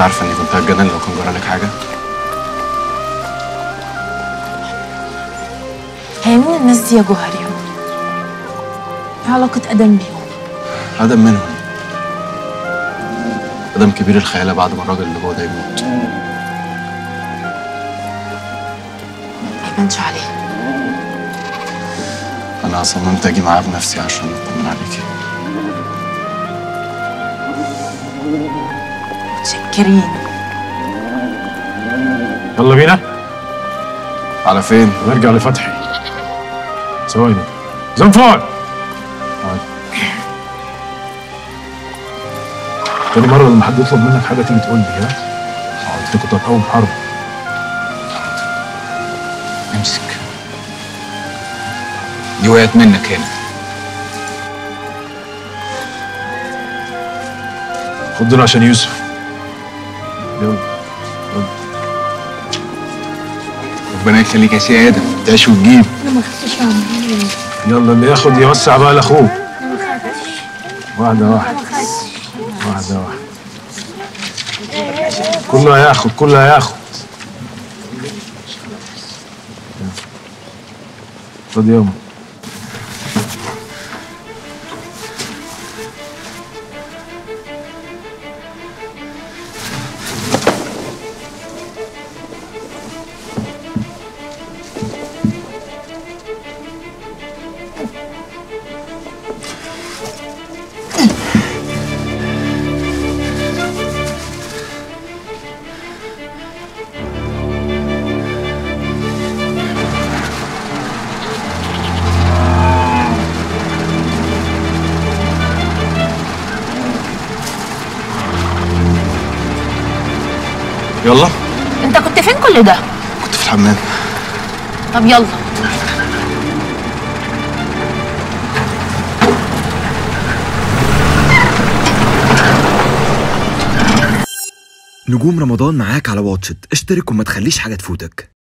عارفه اني كنت هتجنن لو كان جرالك حاجه هي مين الناس دي يا جوهر يوم؟ ايه علاقة أدم بيهم؟ ادم منهم ادم كبير الخيالة بعد ما الراجل اللي جوه ده يموت ما يبانش عليه انا صممت اجي معاه بنفسي عشان اطمن عليكي متشكرين يلا بينا على فين نرجع لفتحي ثواني زنفار تاني مرة لما حد يطلب منك حاجة تيجي تقول لي ها قلت كنت هتقوم حرب امسك دي وقعت منك هنا خد دول عشان يوسف يلا يلا. ربنا يخليك يا سي ادم تعيش وتجيب يلا اللي ياخد يوسع بقى لاخوه واحدة واحدة واحدة واحدة كله هياخد كله هياخد خد يوم يلا انت كنت فين كل ده؟ كنت في الحمام طب يلا نجوم رمضان معاك على واتشت اشترك وما تخليش حاجة تفوتك